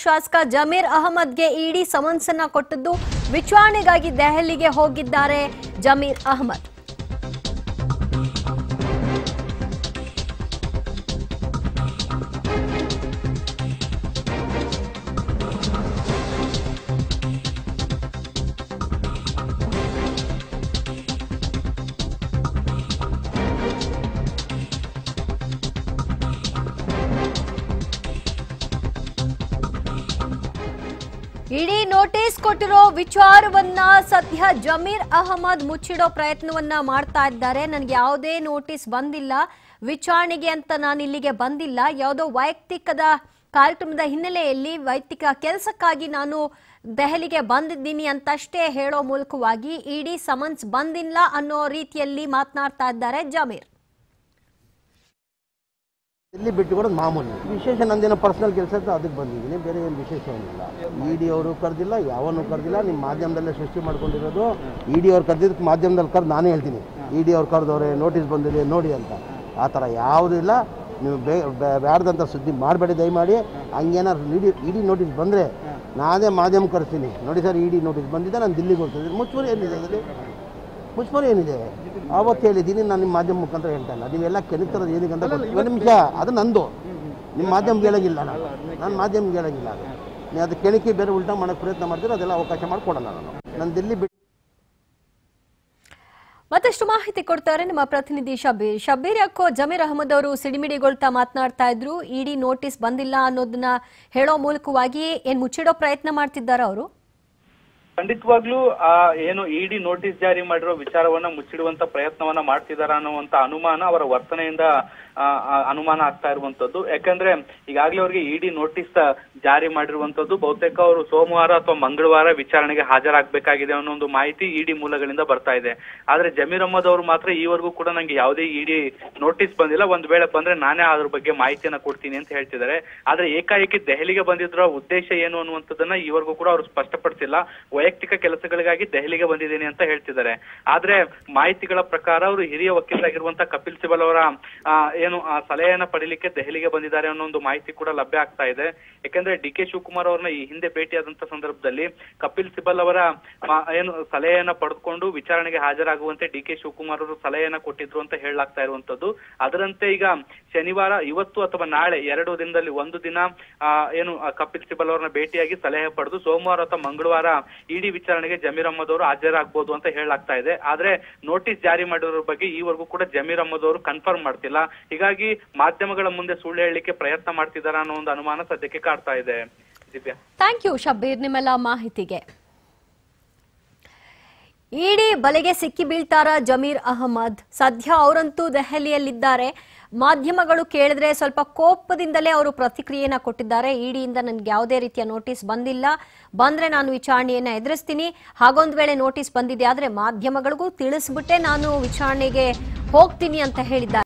ಶಾಸಕ ಜಮೀರ್ ಅಹಮದ್ಗೆ ಇಡಿ ಸಮನ್ಸ್ ಅನ್ನ ಕೊಟ್ಟದ್ದು ವಿಚಾರಣೆಗಾಗಿ ದೆಹಲಿಗೆ ಹೋಗಿದ್ದಾರೆ ಜಮೀರ್ ಅಹಮದ್ ಇಡೀ ನೋಟಿಸ್ ಕೊಟ್ಟಿರೋ ವಿಚಾರವನ್ನ ಸದ್ಯ ಜಮೀರ್ ಅಹಮದ್ ಮುಚ್ಚಿಡೋ ಪ್ರಯತ್ನವನ್ನ ಮಾಡ್ತಾ ಇದ್ದಾರೆ ನನಗೆ ಯಾವುದೇ ನೋಟಿಸ್ ಬಂದಿಲ್ಲ ವಿಚಾರಣೆಗೆ ಅಂತ ನಾನು ಇಲ್ಲಿಗೆ ಬಂದಿಲ್ಲ ಯಾವುದೋ ವೈಯಕ್ತಿಕದ ಕಾರ್ಯಕ್ರಮದ ಹಿನ್ನೆಲೆಯಲ್ಲಿ ವೈಯಕ್ತಿಕ ಕೆಲಸಕ್ಕಾಗಿ ನಾನು ದೆಹಲಿಗೆ ಬಂದಿದ್ದೀನಿ ಅಂತಷ್ಟೇ ಹೇಳೋ ಮೂಲಕವಾಗಿ ಇಡಿ ಸಮನ್ಸ್ ಬಂದಿಲ್ಲ ಅನ್ನೋ ರೀತಿಯಲ್ಲಿ ಮಾತನಾಡ್ತಾ ಇದ್ದಾರೆ ಜಮೀರ್ ಇಲ್ಲಿ ಬಿಟ್ಟುಕೊಡೋದು ಮಾಮೂಲಿ ವಿಶೇಷ ನಂದೇನೋ ಪರ್ಸನಲ್ ಕೆಲಸ ಇತ್ತು ಅದಕ್ಕೆ ಬಂದಿದ್ದೀನಿ ಬೇರೆ ಏನು ವಿಶೇಷ ಏನಿಲ್ಲ ಇ ಡಿ ಅವರು ಕರೆದಿಲ್ಲ ಯಾವನು ಕರೆದಿಲ್ಲ ನಿಮ್ಮ ಮಾಧ್ಯಮದಲ್ಲೇ ಸೃಷ್ಟಿ ಮಾಡ್ಕೊಂಡಿರೋದು ಇ ಡಿ ಅವ್ರು ಕರೆದಿದ್ದಕ್ಕೆ ಮಾಧ್ಯಮದಲ್ಲಿ ಕರೆದು ನಾನೇ ಹೇಳ್ತೀನಿ ಇ ಡಿ ಅವ್ರು ಕರೆದವ್ರೆ ನೋಟಿಸ್ ಬಂದಿದೆ ನೋಡಿ ಅಂತ ಆ ಥರ ಯಾವುದೂ ಇಲ್ಲ ನೀವು ಬೇ ಬೇ- ಬ್ಯಾಡ್ದಂಥ ಸುದ್ದಿ ಮಾಡಬೇಡಿ ದಯಮಾಡಿ ಹಂಗೇನಾದ್ರು ಇಡಿ ಇಡಿ ನೋಟಿಸ್ ಬಂದರೆ ನಾನೇ ಮಾಧ್ಯಮ ಕರೆಸ್ತೀನಿ ನೋಡಿ ಸರ್ ಇಡಿ ನೋಟಿಸ್ ಬಂದಿದೆ ನಾನು ದಿಲ್ಲಿಗೆ ಹೋಗ್ತಿದ್ದೀನಿ ಮುಚ್ಚುವರಿ ಏನಿದೆ ಇದರಲ್ಲಿ ಮುಚ್ಪರಿ ಏನಿದೆ ಆವತ್ತು ಹೇಳಿದ್ದೀನಿ ನಾನು ನಿಮ್ಮ ಮಾಧ್ಯಮ ಮುಖಾಂತರ ಹೇಳ್ತಾ ಇಲ್ಲ ನೀವೆಲ್ಲ ಕೆಣಕ್ತರೋದು ಏನಕ್ಕೆ ಅಂತ ಗೊತ್ತು- ಒಂದು ನಿಮಿಷ ಅದು ನಂದು ನಿಮ್ಮ ಮಾಧ್ಯಮಕ್ಕೆ ಹೇಳೋಂಗಿಲ್ಲ ನಾನು ನಾನು ಮಾಧ್ಯಮಕ್ಕೆ ಹೇಳೋಂಗಿಲ್ಲ ಅದು ನೀವು ಅದು ಕೆಣಕಿ ಬೇರೆ ಉಲ್ಟಾ ಮಾಡೋಕ್ಕೆ ಪ್ರಯತ್ನ ಮಾಡ್ತೀರೋ ಅದೆಲ್ಲ ಅವಕಾಶ ಮಾಡಿಕೊಡಲ್ಲ ನಾನು ನಾನು ದಿಲ್ಲಿ ಬಿಟ್ಟು ಮತ್ತಷ್ಟು ಮಾಹಿತಿ ಕೊಡ್ತಾರೆ ನಮ್ಮ ಪ್ರತಿನಿಧಿ ಶಬೀರ್ ಶಬೀರ್ ಯಾಕೋ ಜಮೀರ್ ಅಹಮದ್ ಅವರು ಸಿಡಿಮಿಡಿಗೊಳ್ತಾ ಮಾತನಾಡ್ತಾ ಇದ್ರು ಇಡಿ ನೋಟಿಸ್ ಬಂದಿಲ್ಲ ಅನ್ನೋದನ್ನ ಹೇಳೋ ಮೂಲಕವಾಗಿ ಏನ್ ಮುಚ್ಚಿಡೋ ಪ್ರಯತ್ನ ಮಾಡ್ತಿದ್ದಾರ ಅವರು ಖಂಡಿತವಾಗ್ಲೂ ಆ ಏನು ಇಡಿ ನೋಟಿಸ್ ಜಾರಿ ಮಾಡಿರೋ ವಿಚಾರವನ್ನ ಮುಚ್ಚಿಡುವಂತ ಪ್ರಯತ್ನವನ್ನ ಮಾಡ್ತಿದಾರ ಅನ್ನುವಂತ ಅನುಮಾನ ಅವರ ವರ್ತನೆಯಿಂದ ಆ, ಆ, ಅನುಮಾನ ಆಗ್ತಾ ಇರುವಂತದ್ದು ಯಾಕಂದ್ರೆ ಈಗಾಗಲೇ ಅವರಿಗೆ ಇಡಿ ನೋಟಿಸ್ ಜಾರಿ ಮಾಡಿರುವಂತದ್ದು ಬಹುತೇಕ ಅವರು ಸೋಮವಾರ ಅಥವಾ ಮಂಗಳವಾರ ವಿಚಾರಣೆಗೆ ಹಾಜರಾಗಬೇಕಾಗಿದೆ ಅನ್ನೋ ಒಂದು ಮಾಹಿತಿ ಇಡಿ ಮೂಲಗಳಿಂದ ಬರ್ತಾ ಇದೆ ಆದ್ರೆ ಜಮೀರ್ ಅಹಮದ್ ಅವರು ಮಾತ್ರ ಈವರೆಗೂ ಕೂಡ ನಂಗೆ ಯಾವುದೇ ಇಡಿ ನೋಟಿಸ್ ಬಂದಿಲ್ಲ ಒಂದ್ ವೇಳೆ ಬಂದ್ರೆ ನಾನೇ ಅದ್ರ ಬಗ್ಗೆ ಮಾಹಿತಿಯನ್ನ ಕೊಡ್ತೀನಿ ಅಂತ ಹೇಳ್ತಿದ್ದಾರೆ ಆದ್ರೆ ಏಕಾಏಕಿ ದೆಹಲಿಗೆ ಬಂದಿದ್ರ ಉದ್ದೇಶ ಏನು ಅನ್ನುವಂಥದ್ದನ್ನ ಈವರೆಗೂ ಕೂಡ ಅವರು ಸ್ಪಷ್ಟಪಡಿಸಿಲ್ಲ ವೈಯಕ್ತಿಕ ಕೆಲಸಗಳಿಗಾಗಿ ದೆಹಲಿಗೆ ಬಂದಿದ್ದೀನಿ ಅಂತ ಹೇಳ್ತಿದ್ದಾರೆ ಆದ್ರೆ ಮಾಹಿತಿಗಳ ಪ್ರಕಾರ ಅವರು ಹಿರಿಯ ವಕೀಲರಾಗಿರುವಂತ ಕಪಿಲ್ ಸಿಬಲ್ ಅವರ ಆ, ಏನು ಆ ಸಲಹೆಯನ್ನ ಪಡಿಲಿಕ್ಕೆ ದೆಹಲಿಗೆ ಬಂದಿದ್ದಾರೆ ಅನ್ನೋ ಒಂದು ಮಾಹಿತಿ ಕೂಡ ಲಭ್ಯ ಆಗ್ತಾ ಇದೆ ಯಾಕಂದ್ರೆ ಡಿ ಕೆ ಶಿವಕುಮಾರ್ ಅವರನ್ನ ಈ ಹಿಂದೆ ಭೇಟಿಯಾದಂತ ಸಂದರ್ಭದಲ್ಲಿ ಕಪಿಲ್ ಸಿಬಲ್ ಅವರ ಆ, ಏನು ಸಲಹೆಯನ್ನ ಪಡೆದುಕೊಂಡು ವಿಚಾರಣೆಗೆ ಹಾಜರಾಗುವಂತೆ ಡಿ ಕೆ ಶಿವಕುಮಾರ್ ಅವರು ಸಲಹೆಯನ್ನ ಕೊಟ್ಟಿದ್ರು ಅಂತ ಹೇಳಲಾಗ್ತಾ ಇರುವಂತದ್ದು ಅದರಂತೆ ಈಗ ಶನಿವಾರ ಇವತ್ತು ಅಥವಾ ನಾಳೆ ಎರಡು ದಿನದಲ್ಲಿ ಒಂದು ದಿನ ಆ, ಏನು ಆ, ಕಪಿಲ್ ಸಿಬಲ್ ಅವರನ್ನ ಭೇಟಿಯಾಗಿ ಸಲಹೆ ಪಡೆದು ಸೋಮವಾರ ಅಥವಾ ಮಂಗಳವಾರ ಇಡಿ ವಿಚಾರಣೆಗೆ ಜಮೀರ್ ಅಹಮದ್ ಅವರು ಹಾಜರಾಗಬಹುದು ಅಂತ ಹೇಳಲಾಗ್ತಾ ಇದೆ ಆದ್ರೆ ನೋಟಿಸ್ ಜಾರಿ ಮಾಡಿರೋ ಬಗ್ಗೆ ಈವರೆಗೂ ಕೂಡ ಜಮೀರ್ ಅಹಮದ್ ಅವರು ಕನ್ಫರ್ಮ್ ಮಾಡ್ತಿಲ್ಲ ಹೀಗಾಗಿ ಮಾಧ್ಯಮಗಳ ಮುಂದೆ ಸುಳ್ಳು ಹೇಳಲಿಕ್ಕೆ ಪ್ರಯತ್ನ ಮಾಡ್ತಿದಾರ ಅನ್ನೋ ಒಂದು ಅನುಮಾನ ಸದ್ಯಕ್ಕೆ ಕಾಡ್ತಾ ಇದೆ ದಿವ್ಯಾ ಥ್ಯಾಂಕ್ ಯು ಶಬೀರ್ ನಿಮ್ಮೆಲ್ಲ ಮಾಹಿತಿಗೆ ಇಡಿ ಬಲೆಗೆ ಸಿಕ್ಕಿ ಬೀಳ್ತಾರ ಜಮೀರ್ ಅಹಮದ್ ಸದ್ಯ ಅವರಂತೂ ದೆಹಲಿಯಲ್ಲಿದ್ದಾರೆ ಮಾಧ್ಯಮಗಳು ಕೇಳಿದ್ರೆ ಸ್ವಲ್ಪ ಕೋಪದಿಂದಲೇ ಅವರು ಪ್ರತಿಕ್ರಿಯೆನ ಕೊಟ್ಟಿದ್ದಾರೆ ಇಡಿಯಿಂದ ನನಗೆ ಯಾವುದೇ ರೀತಿಯ ನೋಟಿಸ್ ಬಂದಿಲ್ಲ ಬಂದ್ರೆ ನಾನು ವಿಚಾರಣೆಯನ್ನ ಎದುರಿಸ್ತೀನಿ ಹಾಗೊಂದ್ ವೇಳೆ ನೋಟಿಸ್ ಬಂದಿದೆ ಆದ್ರೆ ಮಾಧ್ಯಮಗಳಿಗೂ ತಿಳಿಸ್ಬಿಟ್ಟೆ ನಾನು ವಿಚಾರಣೆಗೆ ಹೋಗ್ತೀನಿ ಅಂತ ಹೇಳಿದ್ದಾರೆ